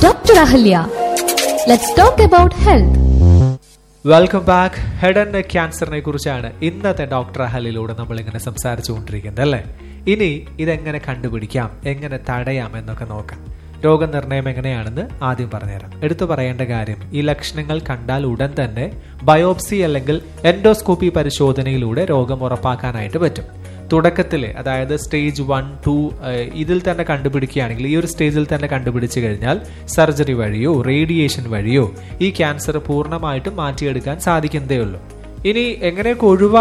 Dr. Ahalya. Let's talk about health. Welcome back head and neck ക്യാൻസറിനെ കുറിച്ചാണ് ഇന്നത്തെ doctor അഹലിലൂടെ നമ്മൾ ഇങ്ങനെ സംസാരിച്ചുകൊണ്ടിരിക്കുന്നത് അല്ലേ ഇനി ഇതെങ്ങനെ കണ്ടുപിടിക്കാം എങ്ങനെ തടയാം എന്നൊക്കെ നോക്കാം രോഗനിർണയം എങ്ങനെയാണെന്ന് ആദ്യം പറഞ്ഞുതരാം എടുത്തു പറയേണ്ട കാര്യം ഈ ലക്ഷണങ്ങൾ കണ്ടാൽ ഉടൻ തന്നെ ബയോപ്സി അല്ലെങ്കിൽ എൻഡോസ്കോപ്പി പരിശോധനയിലൂടെ രോഗം ഉറപ്പാക്കാനായിട്ട് പറ്റും തുടക്കത്തിൽ അതായത് സ്റ്റേജ് വൺ ടു ഇതിൽ തന്നെ കണ്ടുപിടിക്കുകയാണെങ്കിൽ ഈ ഒരു സ്റ്റേജിൽ തന്നെ കണ്ടുപിടിച്ചു കഴിഞ്ഞാൽ സർജറി വഴിയോ റേഡിയേഷൻ വഴിയോ ഈ ക്യാൻസർ പൂർണ്ണമായിട്ടും മാറ്റിയെടുക്കാൻ സാധിക്കുന്നതേ ഉള്ളൂ ഇനി എങ്ങനെയൊക്കെ ഒഴിവാ